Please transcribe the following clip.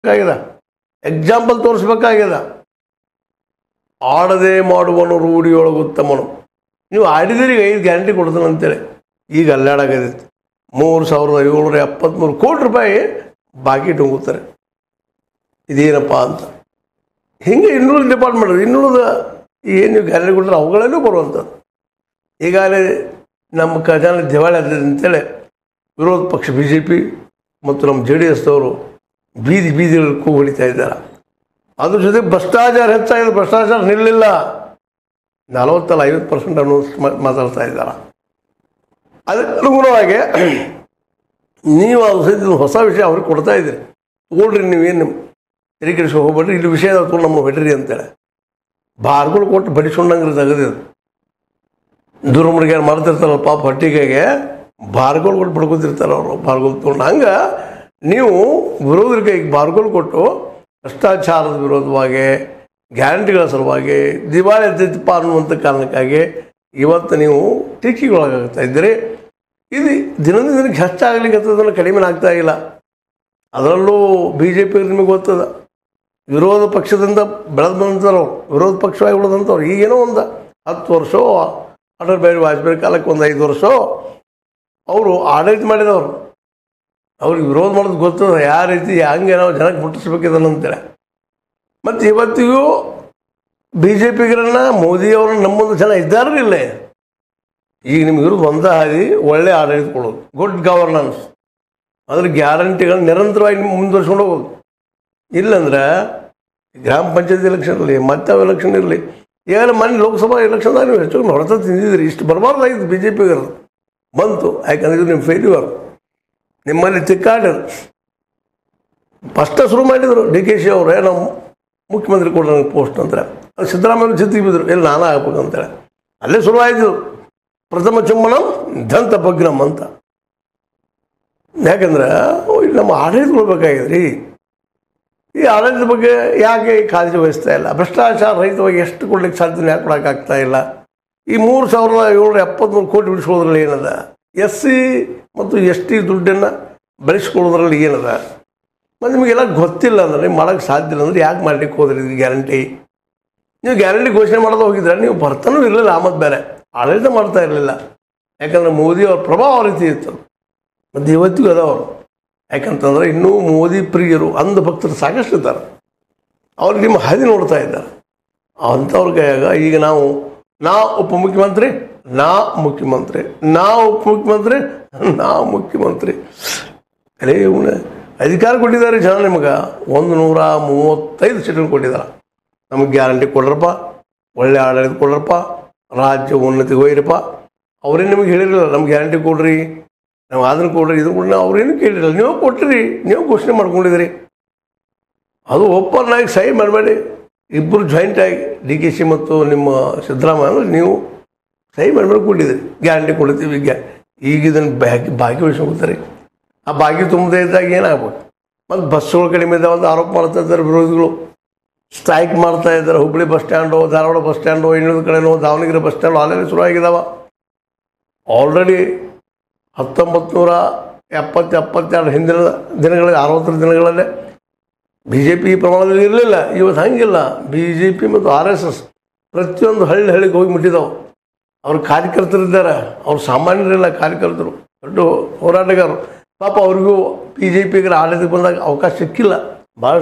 ಬೇಕಾಗ್ಯದ ಎಕ್ಸಾಂಪಲ್ ತೋರಿಸ್ಬೇಕಾಗ್ಯದ ಆಡದೆ ಮಾಡುವನು ರೂಢಿಯೊಳಗೆ ಉತ್ತಮನು ನೀವು ಆಡಿದಿರಿ ಐದು ಗ್ಯಾರಂಟಿ ಕೊಡ್ತಾನೆ ಅಂತೇಳಿ ಈಗ ಅಲ್ಲಾಡಾಗದೈತಿ ಮೂರು ಸಾವಿರದ ಏಳ್ನೂರ ಎಪ್ಪತ್ತ್ಮೂರು ಕೋಟಿ ರೂಪಾಯಿ ಬಾಕಿ ಟುಂಗುತ್ತಾರೆ ಇದೇನಪ್ಪ ಅಂತ ಹಿಂಗೆ ಇನ್ನೂರು ಡಿಪಾರ್ಟ್ಮೆಂಟ್ ಇನ್ನುಳಿದ ಏನು ನೀವು ಗ್ಯಾರಂಟಿ ಕೊಟ್ಟರೆ ಅವುಗಳಲ್ಲೂ ಬರುವಂಥದ್ದು ಈಗಾಗಲೇ ನಮ್ಮ ಖಜಾನೆ ದಿವಾಳಿ ಆಗಿದೆ ಅಂತೇಳಿ ವಿರೋಧ ಪಕ್ಷ ಬಿ ಜೆ ಪಿ ಮತ್ತು ನಮ್ಮ ಜೆ ಡಿ ಎಸ್ದವರು ಬೀದಿ ಬೀದಿಗಳಲ್ಲಿ ಕೂಗು ಹೊಡಿತಾ ಇದ್ದಾರೆ ಅದ್ರ ಜೊತೆ ಭ್ರಷ್ಟಾಚಾರ ಹೆಚ್ಚಾಗಿದೆ ಭ್ರಷ್ಟಾಚಾರ ನಿಲ್ಲಲಿಲ್ಲ ನಲವತ್ತಲ್ಲ ಐವತ್ತು ಪರ್ಸೆಂಟ್ ಅನ್ನೋ ಮ- ಮಾತಾಡ್ತಾ ಇದ್ದಾರೆ ಅದಕ್ಕೆ ಅನುಗುಣವಾಗಿ ನೀವು ಅದು ಸಹಿತ ಒಂದು ಹೊಸ ವಿಷಯ ಅವ್ರಿಗೆ ಕೊಡ್ತಾ ಇದ್ದೀರಿ ತಗೊಳ್ರಿ ನೀವೇನು ತಲೆ ಕೆಡಿಸಿ ಹೋಗ್ಬೇಡ್ರಿ ಇಲ್ಲಿ ವಿಷಯ ತಗೊಂಡು ನಮ್ಮನ್ನು ಹೊಡ್ರಿ ಅಂತೇಳಿ ಬಾರ್ಗಳು ಕೊಟ್ಟು ಬಡಿಸ್ಕೊಂಡಂಗ್ರಿ ತೆಗೆದಿದ್ದು ದುರ್ಮೃಗ ಮಾಡ್ತಿರ್ತಾರಲ್ಲ ಪಾಪ ಹೊಟ್ಟಿಗೆಗೆ ಬಾರ್ಗಳು ಕೊಟ್ಟು ಬಡ್ಕೊತಿರ್ತಾರೆ ಅವರು ಬಾರ್ಗಳು ತೊಗೊಂಡು ಹಂಗೆ ನೀವು ವಿರೋಧರ ಕೈಗೆ ಬಾರ್ಗಳು ಕೊಟ್ಟು ಭ್ರಷ್ಟಾಚಾರದ ವಿರೋಧವಾಗಿ ಗ್ಯಾರಂಟಿಗಳ ಸಲುವಾಗಿ ದಿವಾಳಿ ಎದ್ದೈತಪ್ಪ ಅನ್ನುವಂಥ ಕಾರಣಕ್ಕಾಗಿ ಇವತ್ತು ನೀವು ಟೀಕೆಗೊಳಗಾಗ್ತಾ ಇದ್ದೀರಿ ಇದು ದಿನದಿಂದ ದಿನಕ್ಕೆ ಹೆಚ್ಚಾಗ್ಲಿಕ್ಕೆ ಅದನ್ನು ಕಡಿಮೆ ಆಗ್ತಾ ಇಲ್ಲ ಅದರಲ್ಲೂ ಬಿ ಜೆ ಪಿ ನಿಮಗೆ ಗೊತ್ತದ ವಿರೋಧ ಪಕ್ಷದಿಂದ ಬೆಳೆದು ಬಂದಂಥವ್ರು ವಿರೋಧ ಪಕ್ಷವಾಗಿ ಉಳಿದಂಥವ್ರು ಈಗೇನೋ ಒಂದು ಹತ್ತು ವರ್ಷ ಅಟಲ್ ಬಿಹಾರಿ ವಾಜಪೇಯಿ ಕಾಲಕ್ಕೆ ಒಂದು ಐದು ವರ್ಷ ಅವರು ಆಡಳಿತ ಮಾಡಿದವರು ಅವ್ರಿಗೆ ವಿರೋಧ ಮಾಡೋದು ಗೊತ್ತದ ಯಾವ ರೀತಿ ಹಂಗೆ ನಾವು ಜನಕ್ಕೆ ಮುಟ್ಟಿಸ್ಬೇಕಿದನ್ನು ಅಂತೇಳಿ ಮತ್ತು ಇವತ್ತಿಗೂ ಬಿ ಜೆ ಪಿಗರನ್ನ ಮೋದಿಯವ್ರನ್ನ ನಮ್ಮೊಂದು ಜನ ಇದ್ದಾರೆ ಇಲ್ಲೇ ಈಗ ನಿಮ್ಗೆ ಇರೋದು ಒಂದ ಹಾದಿ ಒಳ್ಳೆ ಆಡಳಿತ ಕೊಡೋದು ಗುಡ್ ಗವರ್ನೆನ್ಸ್ ಅದ್ರ ಗ್ಯಾರಂಟಿಗಳನ್ನ ನಿರಂತರವಾಗಿ ನಿಮ್ಗೆ ಮುಂದುವರ್ಸ್ಕೊಂಡು ಹೋಗೋದು ಇಲ್ಲಂದ್ರೆ ಗ್ರಾಮ ಪಂಚಾಯತ್ ಎಲೆಕ್ಷನ್ ಇರಲಿ ಮತ್ತೆ ಎಲೆಕ್ಷನ್ ಇರಲಿ ಈಗಾಗಲೇ ಮೊನ್ನೆ ಲೋಕಸಭಾ ಎಲೆಕ್ಷನ್ದಾಗ ನೀವು ಹೆಚ್ಚು ಹೊಡೆತ ತಿಂದಿದ್ರಿ ಇಷ್ಟು ಬರಬಾರ್ದಾಗಿತ್ತು ಬಿ ಜೆ ಪಿಗರು ಬಂತು ಯಾಕಂದ್ರೆ ಇದು ನಿಮ್ಮ ಫೇಲ್ಯೂರ್ ನಿಮ್ಮಲ್ಲಿ ತಿಕ್ಕಾಡಿರು ಫಸ್ಟ್ ಶುರು ಮಾಡಿದರು ಡಿ ಕೆ ಶಿ ಅವರು ಏನೋ ಮುಖ್ಯಮಂತ್ರಿ ಕೊಡ್ರಿ ನನಗೆ ಪೋಸ್ಟ್ ಅಂತಾರೆ ಅದು ಸಿದ್ದರಾಮಯ್ಯ ಚಿತ್ತಿಗೆ ಬಿದ್ದರು ಇಲ್ಲಿ ನಾನೇ ಆಗ್ಬೇಕು ಅಂತೇಳಿ ಅಲ್ಲೇ ಶುರುವಾಯಿತು ಪ್ರಥಮ ಚುಂಬನಂ ದಂತ ಭಗ್ನಂ ಅಂತ ಯಾಕಂದ್ರೆ ಇಲ್ಲಿ ನಮ್ಮ ಆಡಳಿತಗಳು ಬೇಕಾಗಿದ್ರಿ ಈ ಆಡಳಿತದ ಬಗ್ಗೆ ಯಾಕೆ ಕಾಳಜಿ ವಹಿಸ್ತಾ ಇಲ್ಲ ಭ್ರಷ್ಟಾಚಾರ ರಹಿತವಾಗಿ ಎಷ್ಟು ಕೊಡ್ಲಿಕ್ಕೆ ಸಾಧ್ಯ ಯಾಕೆ ಕೊಡೋಕ್ಕಾಗ್ತಾ ಇಲ್ಲ ಈ ಮೂರು ಸಾವಿರದ ಏಳ್ನೂರ ಎಪ್ಪತ್ತ್ಮೂರು ಕೋಟಿ ಬಿಡಿಸ್ಕೊಳ್ಳೋದ್ರಲ್ಲಿ ಏನದ ಎಸ್ ಸಿ ಮತ್ತು ಎಸ್ ಟಿ ದುಡ್ಡನ್ನು ಬೆಳೆಸ್ಕೊಳ್ಳೋದ್ರಲ್ಲಿ ಏನದ ಮತ್ತು ನಿಮಗೆಲ್ಲ ಗೊತ್ತಿಲ್ಲ ಅಂದರೆ ನೀವು ಮಾಡೋಕ್ಕೆ ಸಾಧ್ಯ ಇಲ್ಲ ಅಂದ್ರೆ ಯಾಕೆ ಮಾಡ್ಲಿಕ್ಕೆ ಹೋದ್ರಿ ಇದು ಗ್ಯಾರಂಟಿ ನೀವು ಗ್ಯಾರಂಟಿ ಘೋಷಣೆ ಮಾಡೋದು ಹೋಗಿದ್ರೆ ನೀವು ಬರ್ತಾನೂ ಇರಲಿಲ್ಲ ಆಮದು ಬೇರೆ ಆಡಳಿತ ಮಾಡ್ತಾ ಇರಲಿಲ್ಲ ಯಾಕಂದ್ರೆ ಮೋದಿ ಅವ್ರ ಪ್ರಭಾವ ಆ ರೀತಿ ಇತ್ತು ಮತ್ತು ಇವತ್ತಿಗೂ ಅದಾವರು ಯಾಕಂತಂದ್ರೆ ಇನ್ನೂ ಮೋದಿ ಪ್ರಿಯರು ಅಂಧ ಭಕ್ತರು ಸಾಕಷ್ಟು ಇದ್ದಾರೆ ಅವ್ರು ನಿಮ್ಮ ಹಾದಿ ನೋಡ್ತಾ ಇದ್ದಾರೆ ಅಂಥವ್ರ ಕೈಯಾಗ ಈಗ ನಾವು ನಾ ಉಪಮುಖ್ಯಮಂತ್ರಿ ನಾ ಮುಖ್ಯಮಂತ್ರಿ ನಾ ಉಪಮುಖ್ಯಮಂತ್ರಿ ನಾ ಮುಖ್ಯಮಂತ್ರಿ ಅರೇ ಇವನ ಅಧಿಕಾರ ಕೊಟ್ಟಿದ್ದಾರೆ ಜನ ನಿಮಗೆ ಒಂದು ನೂರ ಮೂವತ್ತೈದು ಸೀಟನ್ನು ಕೊಟ್ಟಿದ್ದಾರೆ ನಮಗೆ ಗ್ಯಾರಂಟಿ ಕೊಡ್ರಪ್ಪ ಒಳ್ಳೆ ಆಡಳಿತ ಕೊಡ್ರಪ್ಪ ರಾಜ್ಯ ಉನ್ನತಿಗೆ ಹೋಯ್ರಪ್ಪ ಅವರೇ ನಿಮಗೆ ಹೇಳಿರಲಿಲ್ಲ ನಮ್ಗೆ ಗ್ಯಾರಂಟಿ ಕೊಡ್ರಿ ನಾವು ಅದನ್ನು ಕೊಡ್ರಿ ಇದನ್ನು ಕೊಡ್ರಿ ಅವ್ರೇನು ಕೇಳಿರಲ್ಲ ನೀವು ಕೊಟ್ಟಿರಿ ನೀವು ಘೋಷಣೆ ಮಾಡ್ಕೊಂಡಿದ್ದೀರಿ ಅದು ಓಪನ್ ಆಗಿ ಸಹಿ ಮಾಡಬೇಡಿ ಇಬ್ಬರು ಜಾಯಿಂಟ್ ಆಗಿ ಡಿ ಕೆ ಶಿ ಮತ್ತು ನಿಮ್ಮ ಸಿದ್ದರಾಮಯ್ಯ ಅಂದ್ರೆ ನೀವು ಸಹಿ ಮಾಡಬೇಡಿ ಕೊಟ್ಟಿದ್ದೀರಿ ಗ್ಯಾರಂಟಿ ಕೊಡ್ತೀವಿ ಗ್ಯಾ ಈಗ ಇದನ್ನು ಬಾಕಿ ಬಾಕಿ ಉಳಿಸ್ಕೊತಾರೆ ಆ ಬಾಕಿ ತುಂಬದೇ ಇದ್ದಾಗ ಏನಾಗ್ಬೇಕು ಮತ್ತು ಬಸ್ಸುಗಳು ಕಡಿಮೆ ಇದ್ದಾವೆ ಅಂತ ಆರೋಪ ಮಾಡ್ತಾ ಇದ್ದಾರೆ ವಿರೋಧಿಗಳು ಸ್ಟ್ರೈಕ್ ಮಾಡ್ತಾ ಇದ್ದಾರೆ Hubballi bus stand Dharwad bus stand ಇನ್ನೊಂದು ಕಡೆನೋ ದಾವಣಗೆರೆ ಬಸ್ ಸ್ಟ್ಯಾಂಡು ಅಲ್ಲೆಲ್ಲ ಶುರುವಾಗಿದ್ದಾವ ಆಲ್ರೆಡಿ ಹತ್ತೊಂಬತ್ತು ನೂರ ಎಪ್ಪತ್ತು ಎಪ್ಪತ್ತೆರಡು ಹಿಂದಿನ ದಿನಗಳಲ್ಲಿ ಅರವತ್ತರ ದಿನಗಳಲ್ಲೇ ಬಿ ಜೆ ಪಿ ಈ ಪ್ರಮಾಣದಲ್ಲಿ ಇರಲಿಲ್ಲ ಇವತ್ತು ಹಂಗಿಲ್ಲ ಬಿ ಜೆ ಪಿ ಮತ್ತು ಆರ್ ಎಸ್ ಎಸ್ ಪ್ರತಿಯೊಂದು ಹಳ್ಳಿ ಹಳ್ಳಿಗೆ ಹೋಗಿ ಮುಟ್ಟಿದಾವೆ ಅವ್ರ ಕಾರ್ಯಕರ್ತರಿದ್ದಾರೆ ಅವ್ರು ಸಾಮಾನ್ಯರಿಲ್ಲ ಕಾರ್ಯಕರ್ತರು ದೊಡ್ಡ ಹೋರಾಟಗಾರರು ಪಾಪ ಅವ್ರಿಗೂ ಬಿ ಜೆ ಪಿಗರ ಆಡಳಿತಕ್ಕೆ ಬಂದಾಗ ಅವಕಾಶ ಸಿಕ್ಕಿಲ್ಲ ಭಾಳ